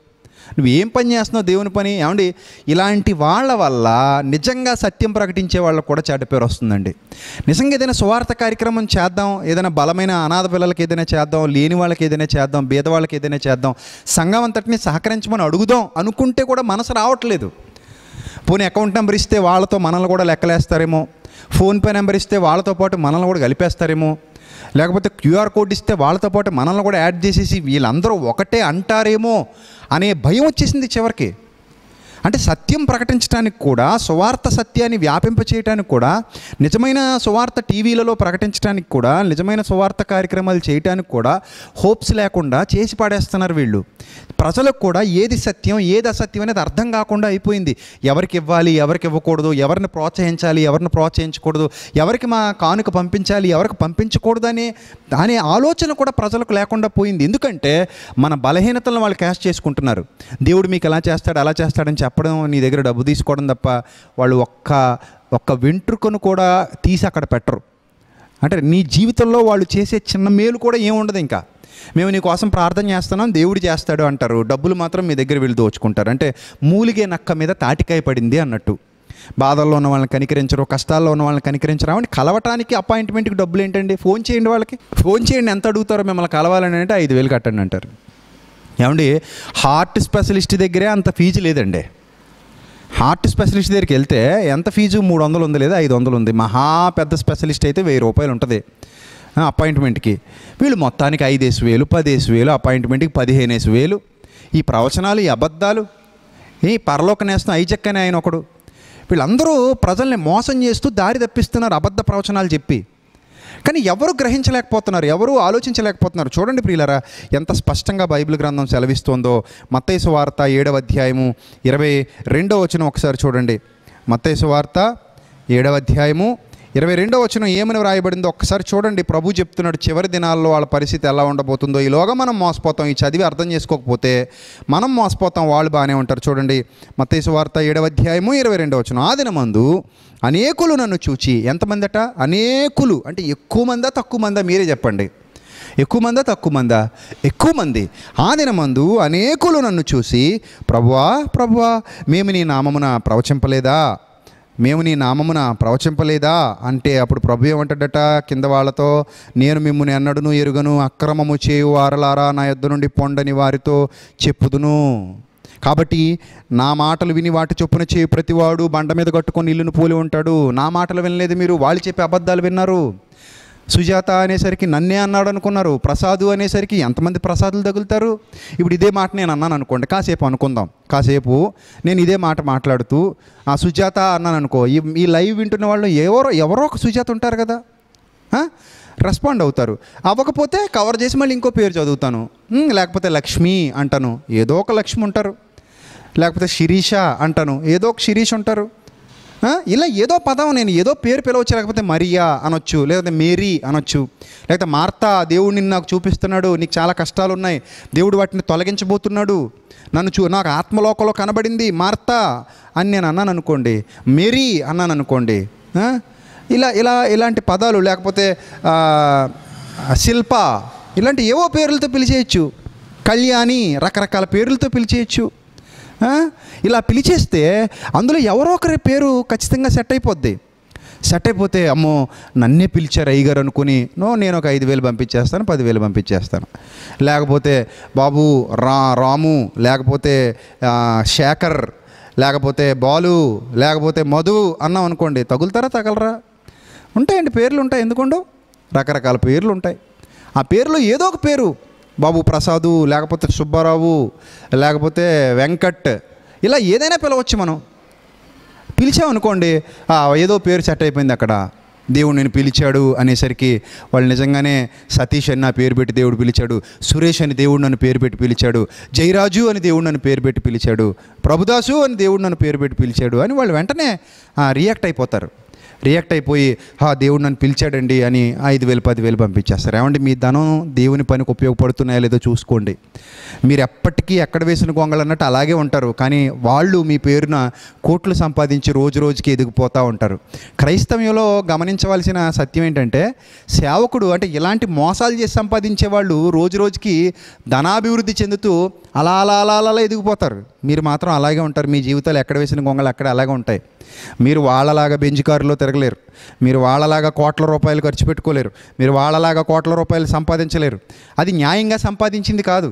నువ్వు ఏం పని చేస్తున్నావు దేవుని పని ఏమండి ఇలాంటి వాళ్ళ వల్ల నిజంగా సత్యం ప్రకటించే వాళ్ళకు కూడా చెడ్డ పేరు వస్తుందండి నిజంగా ఏదైనా సువార్త కార్యక్రమం చేద్దాం ఏదైనా బలమైన అనాథ పిల్లలకి ఏదైనా చేద్దాం లేని వాళ్ళకి ఏదైనా చేద్దాం బీద వాళ్ళకి ఏదైనా చేద్దాం సంఘం అంతటిని సహకరించమని అడుగుదాం అనుకుంటే కూడా మనసు రావట్లేదు పోనీ అకౌంట్ నెంబర్ ఇస్తే వాళ్ళతో మనల్ని కూడా లెక్కలేస్తారేమో ఫోన్పే నెంబర్ ఇస్తే వాళ్ళతో పాటు మనల్ని కూడా కలిపేస్తారేమో లేకపోతే క్యూఆర్ కోడ్ ఇస్తే వాళ్ళతో పాటు మనల్ని కూడా యాడ్ చేసేసి వీళ్ళందరూ ఒకటే అంటారేమో అనే భయం వచ్చేసింది చివరికి అంటే సత్యం ప్రకటించడానికి కూడా సువార్త సత్యాన్ని వ్యాపింప చేయడానికి కూడా నిజమైన సువార్త టీవీలలో ప్రకటించడానికి కూడా నిజమైన సువార్త కార్యక్రమాలు చేయడానికి కూడా హోప్స్ లేకుండా చేసి పాడేస్తున్నారు వీళ్ళు ప్రజలకు కూడా ఏది సత్యం ఏది అసత్యం అనేది అర్థం కాకుండా అయిపోయింది ఎవరికి ఇవ్వాలి ఎవరికి ఇవ్వకూడదు ఎవరిని ప్రోత్సహించాలి ఎవరిని ప్రోత్సహించకూడదు ఎవరికి మా కానుక పంపించాలి ఎవరికి పంపించకూడదు అనే అనే ఆలోచన కూడా ప్రజలకు లేకుండా పోయింది ఎందుకంటే మన బలహీనతలను వాళ్ళు క్యాష్ చేసుకుంటున్నారు దేవుడు మీకు ఎలా చేస్తాడు అలా చేస్తాడని చెప్పడం నీ దగ్గర డబ్బు తీసుకోవడం తప్ప వాళ్ళు ఒక్క ఒక్క వెంట్రుకను కూడా తీసి అక్కడ పెట్టరు అంటే నీ జీవితంలో వాళ్ళు చేసే చిన్న మేలు కూడా ఏముండదు ఇంకా మేము నీ కోసం ప్రార్థన చేస్తున్నాం దేవుడు చేస్తాడు అంటారు డబ్బులు మాత్రం మీ దగ్గర వీళ్ళు దోచుకుంటారు అంటే మూలిగే నక్క మీద తాటికాయ పడింది అన్నట్టు బాధల్లో ఉన్న వాళ్ళని కనికరించరు కష్టాల్లో ఉన్న వాళ్ళని కనికరించరు అవన్నీ కలవటానికి అపాయింట్మెంట్కి డబ్బులు ఏంటండి ఫోన్ చేయండి వాళ్ళకి ఫోన్ చేయండి ఎంత అడుగుతారో మిమ్మల్ని కలవాలని అంటే ఐదు వేలు కట్టండి అంటారు ఏమండి హార్ట్ స్పెషలిస్ట్ దగ్గరే అంత ఫీజు లేదండి హార్ట్ స్పెషలిస్ట్ దగ్గరికి వెళ్తే ఎంత ఫీజు మూడు వందలు ఉంది లేదా ఐదు వందలు ఉంది మహా పెద్ద స్పెషలిస్ట్ అయితే వెయ్యి రూపాయలు ఉంటుంది ఆ, అపాయింట్మెంట్కి వీళ్ళు మొత్తానికి ఐదేసి వేలు పదేసి వేలు అపాయింట్మెంట్కి పదిహేనేసి వేలు ఈ ప్రవచనాలు ఈ అబద్ధాలు ఈ పరలోక నేస్తం ఐచెక్కని ఆయన ఒకడు వీళ్ళందరూ ప్రజల్ని మోసం చేస్తూ దారి తప్పిస్తున్నారు అబద్ధ ప్రవచనాలు చెప్పి కానీ ఎవరు గ్రహించలేకపోతున్నారు ఎవరు ఆలోచించలేకపోతున్నారు చూడండి ప్రియులరా ఎంత స్పష్టంగా బైబిల్ గ్రంథం సెలవిస్తోందో మత్తైసు వార్త ఏడవ అధ్యాయము ఇరవై రెండో వచనం ఒకసారి చూడండి మత్తైసు వార్త ఏడవ అధ్యాయము ఇరవై రెండో వచనం ఏమని వ్రాయబడిందో ఒక్కసారి చూడండి ప్రభు చెప్తున్నాడు చివరి దినాల్లో వాళ్ళ పరిస్థితి ఎలా ఉండబోతుందో ఈలోగా మనం మోసపోతాం ఈ చదివి అర్థం చేసుకోకపోతే మనం మోసపోతాం వాళ్ళు బాగానే ఉంటారు చూడండి మత్తైసు వార్త ఏడవ అధ్యాయము ఇరవై రెండో వచనం ఆ దినమందు అనేకులు నన్ను చూచి ఎంతమందట అనేకులు అంటే ఎక్కువ మందా తక్కువ మందా మీరే చెప్పండి ఎక్కువ మందా తక్కువ మందా ఎక్కువ మంది ఆ దినమందు అనేకులు నన్ను చూసి ప్రభువా ప్రభువా మేము నీ నామమున ప్రవచింపలేదా మేము నీ నామమున ప్రవచింపలేదా అంటే అప్పుడు ప్రభు ఏమంటాడట కింద వాళ్ళతో నేను మిమ్మల్ని ఎన్నడును ఎరుగను అక్రమము చేయు వారలారా నా యొద్ద నుండి పొండని వారితో చెప్పుదును కాబట్టి నా మాటలు విని వాటి చొప్పున చేయి ప్రతివాడు బండ మీద కట్టుకొని ఇల్లును పోలి ఉంటాడు నా మాటలు వినలేదు మీరు వాళ్ళు చెప్పే అబద్ధాలు విన్నారు సుజాత అనేసరికి నన్నే అన్నాడు అనుకున్నారు ప్రసాదు అనేసరికి ఎంతమంది ప్రసాదులు తగులుతారు ఇప్పుడు ఇదే మాట నేను అన్నాను అనుకోండి కాసేపు అనుకుందాం కాసేపు నేను ఇదే మాట మాట్లాడుతూ ఆ సుజాత అన్నాను అనుకో ఈ ఈ లైవ్ వింటున్న వాళ్ళు ఎవరో ఎవరో ఒక సుజాత ఉంటారు కదా ఆ? రెస్పాండ్ అవుతారు అవ్వకపోతే కవర్ చేసి మళ్ళీ ఇంకో పేరు చదువుతాను ఉమ్, లేకపోతే లక్ష్మి అంటాను ఏదో ఒక లక్ష్మి ఉంటారు లేకపోతే శిరీష అంటాను ఏదో ఒక శిరీష్ ఉంటారు ఆ, ఇలా ఏదో పదం నేను ఏదో పేరు పిలవచ్చు లేకపోతే మరియా అనొచ్చు లేకపోతే మేరీ అనొచ్చు లేకపోతే మార్తా దేవుడు నిన్ను నాకు చూపిస్తున్నాడు నీకు చాలా కష్టాలు ఉన్నాయి దేవుడు వాటిని తొలగించబోతున్నాడు నన్ను చూ నాకు ఆత్మలోకంలో కనబడింది మార్తా అని నేను అన్నాను అనుకోండి మేరీ అన్నాను అనుకోండి ఆ, ఇలా ఇలా ఇలాంటి పదాలు లేకపోతే ఆ, శిల్ప ఇలాంటి ఏవో పేర్లతో పిలిచేయచ్చు కళ్యాణి రకరకాల పేర్లతో పిలిచేయచ్చు ఆ? ఇలా పిలిచేస్తే అందులో ఎవరో ఒకరి పేరు ఖచ్చితంగా సెట్ అయిపోద్ది సెట్ అయిపోతే అమ్మో నన్నే పిలిచారు అయ్యగారు అనుకుని నో నేను ఒక ఐదు వేలు పంపించేస్తాను పదివేలు పంపించేస్తాను లేకపోతే బాబు రా రాము లేకపోతే ఆ, శేఖర్ లేకపోతే బాలు లేకపోతే మధు అన్నాం అనుకోండి తగులుతారా తగలరా ఉంటాయండి పేర్లు ఉంటాయి ఎందుకుండవు రకరకాల పేర్లు ఉంటాయి ఆ పేర్లో ఏదో ఒక పేరు బాబు ప్రసాదు లేకపోతే సుబ్బారావు లేకపోతే వెంకట్ ఇలా ఏదైనా పిలవచ్చు మనం పిలిచామనుకోండి ఆ, ఏదో పేరు సెట్ అయిపోయింది అక్కడ దేవుడు నేను పిలిచాడు అనేసరికి వాళ్ళు నిజంగానే సతీష్ అని నా పేరు పెట్టి దేవుడు పిలిచాడు సురేష్ అని దేవుడు నన్ను పేరు పెట్టి పిలిచాడు జయరాజు అని దేవుడు నన్ను పేరు పెట్టి పిలిచాడు ప్రభుదాసు అని దేవుడు నన్ను పేరు పెట్టి పిలిచాడు అని వాళ్ళు వెంటనే రియాక్ట్ అయిపోతారు రియాక్ట్ అయిపోయి హా దేవుడు నన్ను పిలిచాడండి అని ఐదు వేలు పదివేలు పంపించేస్తారు ఏమంటే మీ ధనం దేవుని పనికి ఉపయోగపడుతున్నాయో లేదో చూసుకోండి మీరు ఎప్పటికీ ఎక్కడ వేసిన గొంగలు అన్నట్టు అలాగే ఉంటారు కానీ వాళ్ళు మీ పేరున కోట్లు సంపాదించి రోజు రోజుకి ఎదిగిపోతూ ఉంటారు క్రైస్తవ్యంలో గమనించవలసిన సత్యం ఏంటంటే సేవకుడు అంటే ఇలాంటి మోసాలు చేసి సంపాదించే వాళ్ళు రోజు రోజుకి ధనాభివృద్ధి చెందుతూ అలా అలా అలా అలా ఎదిగిపోతారు మీరు మాత్రం అలాగే ఉంటారు మీ జీవితాలు ఎక్కడ వేసిన గొంగలు అక్కడ అలాగే ఉంటాయి మీరు వాళ్ళలాగా బెంచ్ కారులో తిరగలేరు మీరు వాళ్ళలాగా కోట్ల రూపాయలు ఖర్చు పెట్టుకోలేరు మీరు వాళ్ళలాగా కోట్ల రూపాయలు సంపాదించలేరు అది న్యాయంగా సంపాదించింది కాదు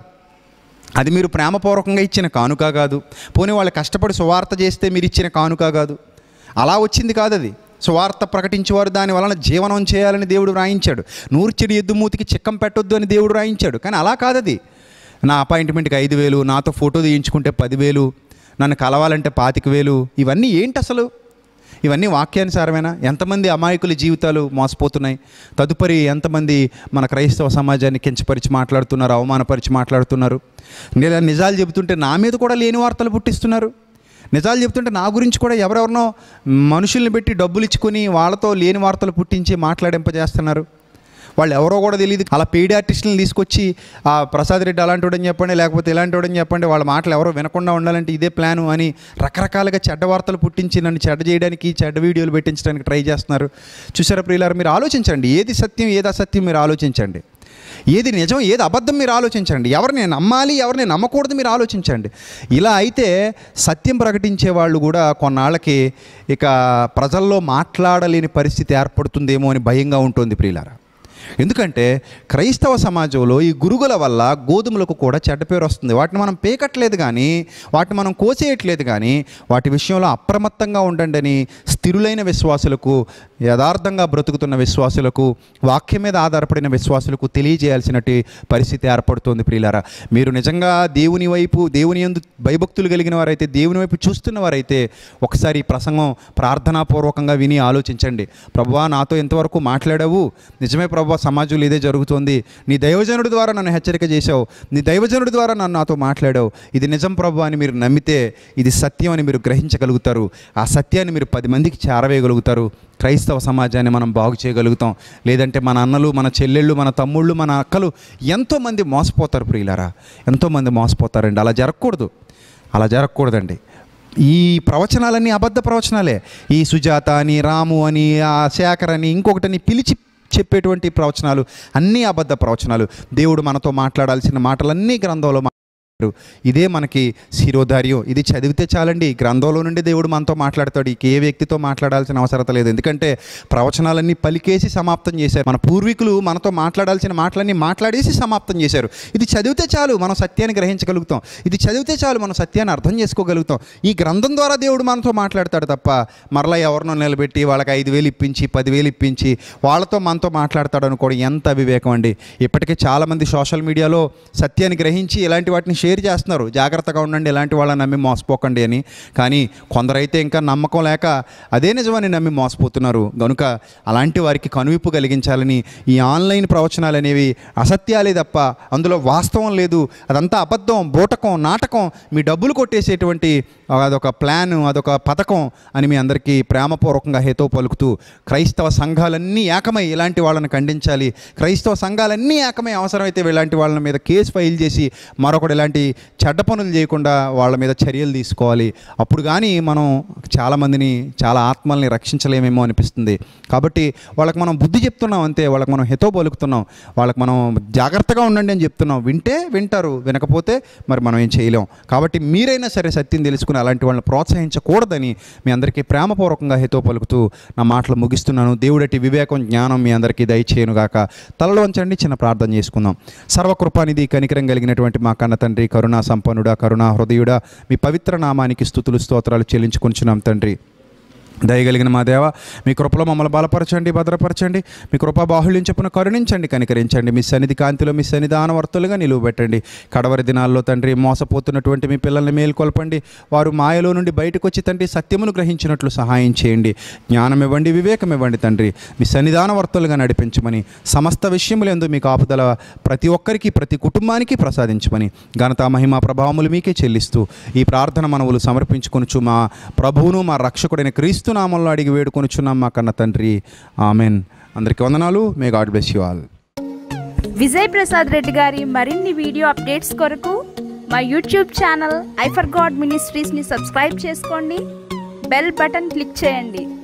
అది మీరు ప్రేమపూర్వకంగా ఇచ్చిన కానుక కాదు పోనీ వాళ్ళు కష్టపడి సువార్త చేస్తే మీరు ఇచ్చిన కానుక కాదు అలా వచ్చింది కాదు అది సువార్త ప్రకటించేవారు దాని వలన జీవనం చేయాలని దేవుడు రాయించాడు నూర్చెడి ఎద్దు మూతికి చిక్కం పెట్టొద్దు అని దేవుడు రాయించాడు కానీ అలా కాదది నా అపాయింట్మెంట్కి ఐదు వేలు నాతో ఫోటో తీయించుకుంటే పదివేలు నన్ను కలవాలంటే పాతిక వేలు ఇవన్నీ ఏంటి అసలు ఇవన్నీ వాక్యానుసారమేనా ఎంతమంది అమాయకుల జీవితాలు మోసపోతున్నాయి తదుపరి ఎంతమంది మన క్రైస్తవ సమాజాన్ని కించపరిచి మాట్లాడుతున్నారు అవమానపరిచి మాట్లాడుతున్నారు నేను నిజాలు చెబుతుంటే నా మీద కూడా లేని వార్తలు పుట్టిస్తున్నారు నిజాలు చెబుతుంటే నా గురించి కూడా ఎవరెవరినో మనుషుల్ని పెట్టి డబ్బులు ఇచ్చుకొని వాళ్ళతో లేని వార్తలు పుట్టించి మాట్లాడింపజేస్తున్నారు వాళ్ళు ఎవరో కూడా తెలియదు అలా పెయిడ్ ఆర్టిస్టులను తీసుకొచ్చి ఆ ప్రసాద్ రెడ్డి అలాంటి వాడని చెప్పండి లేకపోతే ఇలాంటి వాడని చెప్పండి వాళ్ళ మాటలు ఎవరో వినకుండా ఉండాలంటే ఇదే ప్లాను అని రకరకాలుగా చెడ్డ వార్తలు పుట్టించి నన్ను చెడ్డ చేయడానికి చెడ్డ వీడియోలు పెట్టించడానికి ట్రై చేస్తున్నారు చూసారా ప్రియులారు మీరు ఆలోచించండి ఏది సత్యం ఏది అసత్యం మీరు ఆలోచించండి ఏది నిజం ఏది అబద్ధం మీరు ఆలోచించండి ఎవరిని నమ్మాలి ఎవరిని నమ్మకూడదు మీరు ఆలోచించండి ఇలా అయితే సత్యం ప్రకటించే వాళ్ళు కూడా కొన్నాళ్ళకి ఇక ప్రజల్లో మాట్లాడలేని పరిస్థితి ఏర్పడుతుందేమో అని భయంగా ఉంటుంది ప్రియులారా ఎందుకంటే క్రైస్తవ సమాజంలో ఈ గురుగుల వల్ల గోధుమలకు కూడా చెడ్డ పేరు వస్తుంది వాటిని మనం పేకట్లేదు కానీ వాటిని మనం కోసేయట్లేదు కానీ వాటి విషయంలో అప్రమత్తంగా ఉండండి అని స్థిరులైన విశ్వాసులకు యథార్థంగా బ్రతుకుతున్న విశ్వాసులకు వాక్యం మీద ఆధారపడిన విశ్వాసులకు తెలియజేయాల్సినట్టు పరిస్థితి ఏర్పడుతుంది ప్రియులారా మీరు నిజంగా దేవుని వైపు దేవుని యందు భయభక్తులు కలిగిన వారైతే దేవుని వైపు చూస్తున్న వారైతే ఒకసారి ఈ ప్రసంగం ప్రార్థనాపూర్వకంగా విని ఆలోచించండి ప్రభువా నాతో ఎంతవరకు మాట్లాడావు నిజమే ప్రభు సమాజంలో ఇదే జరుగుతోంది నీ దైవజనుడి ద్వారా నన్ను హెచ్చరిక చేశావు నీ దైవజనుడి ద్వారా నన్ను నాతో మాట్లాడావు ఇది నిజం ప్రభు అని మీరు నమ్మితే ఇది సత్యం అని మీరు గ్రహించగలుగుతారు ఆ సత్యాన్ని మీరు పది మందికి చేరవేయగలుగుతారు క్రైస్తవ సమాజాన్ని మనం బాగు చేయగలుగుతాం లేదంటే మన అన్నలు మన చెల్లెళ్ళు మన తమ్ముళ్ళు మన అక్కలు ఎంతోమంది మోసపోతారు ప్రియులారా ఎంతోమంది మోసపోతారండి అలా జరగకూడదు అలా జరగకూడదండి ఈ ప్రవచనాలన్నీ అబద్ధ ప్రవచనాలే ఈ సుజాత అని రాము అని ఆ శేఖర్ అని ఇంకొకటిని పిలిచి చెప్పేటువంటి ప్రవచనాలు అన్నీ అబద్ధ ప్రవచనాలు దేవుడు మనతో మాట్లాడాల్సిన మాటలన్నీ గ్రంథంలో మాట్లాడారు ఇదే మనకి శిరోధార్యం ఇది చదివితే చాలండి గ్రంథంలో నుండి దేవుడు మనతో మాట్లాడతాడు ఇక ఏ వ్యక్తితో మాట్లాడాల్సిన అవసరత లేదు ఎందుకంటే ప్రవచనాలన్నీ పలికేసి సమాప్తం చేశారు మన పూర్వీకులు మనతో మాట్లాడాల్సిన మాటలన్నీ మాట్లాడేసి సమాప్తం చేశారు ఇది చదివితే చాలు మనం సత్యాన్ని గ్రహించగలుగుతాం ఇది చదివితే చాలు మనం సత్యాన్ని అర్థం చేసుకోగలుగుతాం ఈ గ్రంథం ద్వారా దేవుడు మనతో మాట్లాడతాడు తప్ప మరలా ఎవరినో నిలబెట్టి వాళ్ళకి ఐదు వేలు ఇప్పించి పదివేలు ఇప్పించి వాళ్ళతో మనతో మాట్లాడతాడు అనుకోవడం ఎంత అవివేకం అండి ఇప్పటికే చాలామంది సోషల్ మీడియాలో సత్యాన్ని గ్రహించి ఇలాంటి వాటిని షేర్ చేస్తున్నారు జాగ్రత్తగా ఉండండి ఇలాంటి వాళ్ళని నమ్మి మోసపోకండి అని కానీ కొందరైతే ఇంకా నమ్మకం లేక అదే నిజమని నమ్మి మోసపోతున్నారు కనుక అలాంటి వారికి కనువిప్పు కలిగించాలని ఈ ఆన్లైన్ ప్రవచనాలు అనేవి అసత్యాలే తప్ప అందులో వాస్తవం లేదు అదంతా అబద్ధం బూటకం నాటకం మీ డబ్బులు కొట్టేసేటువంటి అదొక ప్లాన్ అదొక పథకం అని మీ అందరికీ ప్రేమపూర్వకంగా హేతో పలుకుతూ క్రైస్తవ సంఘాలన్నీ ఏకమై ఇలాంటి వాళ్ళని ఖండించాలి క్రైస్తవ సంఘాలన్నీ ఏకమై అవసరమైతే ఇలాంటి వాళ్ళ మీద కేసు ఫైల్ చేసి మరొకటి ఇలాంటి చెడ్డ పనులు చేయకుండా వాళ్ళ మీద చర్యలు తీసుకోవాలి అప్పుడు కానీ మనం చాలామందిని చాలా ఆత్మల్ని రక్షించలేమేమో అనిపిస్తుంది కాబట్టి వాళ్ళకి మనం బుద్ధి చెప్తున్నాం అంతే వాళ్ళకి మనం హితో పలుకుతున్నాం వాళ్ళకి మనం జాగ్రత్తగా ఉండండి అని చెప్తున్నాం వింటే వింటారు వినకపోతే మరి మనం ఏం చేయలేం కాబట్టి మీరైనా సరే సత్యం తెలుసుకుని అలాంటి వాళ్ళని ప్రోత్సహించకూడదని మీ అందరికీ ప్రేమపూర్వకంగా హితో పలుకుతూ నా మాటలు ముగిస్తున్నాను దేవుడటి వివేకం జ్ఞానం మీ అందరికీ దయచేయనుగాక తలలో వంచండి చిన్న ప్రార్థన చేసుకుందాం సర్వకృపానిధి కనికరం కలిగినటువంటి మా కన్న తండ్రి కరుణా సంపన్నుడా కరుణా హృదయుడా మీ పవిత్ర నామానికి స్థుతులు స్తోత్రాలు చెల్లించుకుంటున్నాం తండ్రి దయగలిగిన మా దేవ మీ కృపలో మమ్మల్ని బలపరచండి భద్రపరచండి మీ కృపా బాహుళ్యం చెప్పున కరుణించండి కనికరించండి మీ సన్నిధి కాంతిలో మీ సన్నిధాన వర్తులుగా నిలువ పెట్టండి కడవరి దినాల్లో తండ్రి మోసపోతున్నటువంటి మీ పిల్లల్ని మేల్కొల్పండి వారు మాయలో నుండి బయటకు వచ్చి తండ్రి సత్యమును గ్రహించినట్లు సహాయం చేయండి జ్ఞానం ఇవ్వండి వివేకం ఇవ్వండి తండ్రి మీ సన్నిధాన వర్తులుగా నడిపించమని సమస్త విషయములందు మీకు ఆపుదల ప్రతి ఒక్కరికి ప్రతి కుటుంబానికి ప్రసాదించమని ఘనత మహిమ ప్రభావములు మీకే చెల్లిస్తూ ఈ ప్రార్థన మనవులు సమర్పించుకొనుచు మా ప్రభువును మా రక్షకుడైన క్రీస్తు క్రీస్తు నామంలో అడిగి వేడుకొనుచున్నాం మా కన్న తండ్రి ఆమెన్ అందరికీ వందనాలు may God bless you all Vijay Prasad Reddy గారి మరిన్ని వీడియో అప్డేట్స్ కొరకు మా యూట్యూబ్ ఛానల్ ఐఫర్ గాడ్ మినిస్ట్రీస్ని సబ్స్క్రైబ్ చేసుకోండి బెల్ బటన్ క్లిక్ చేయండి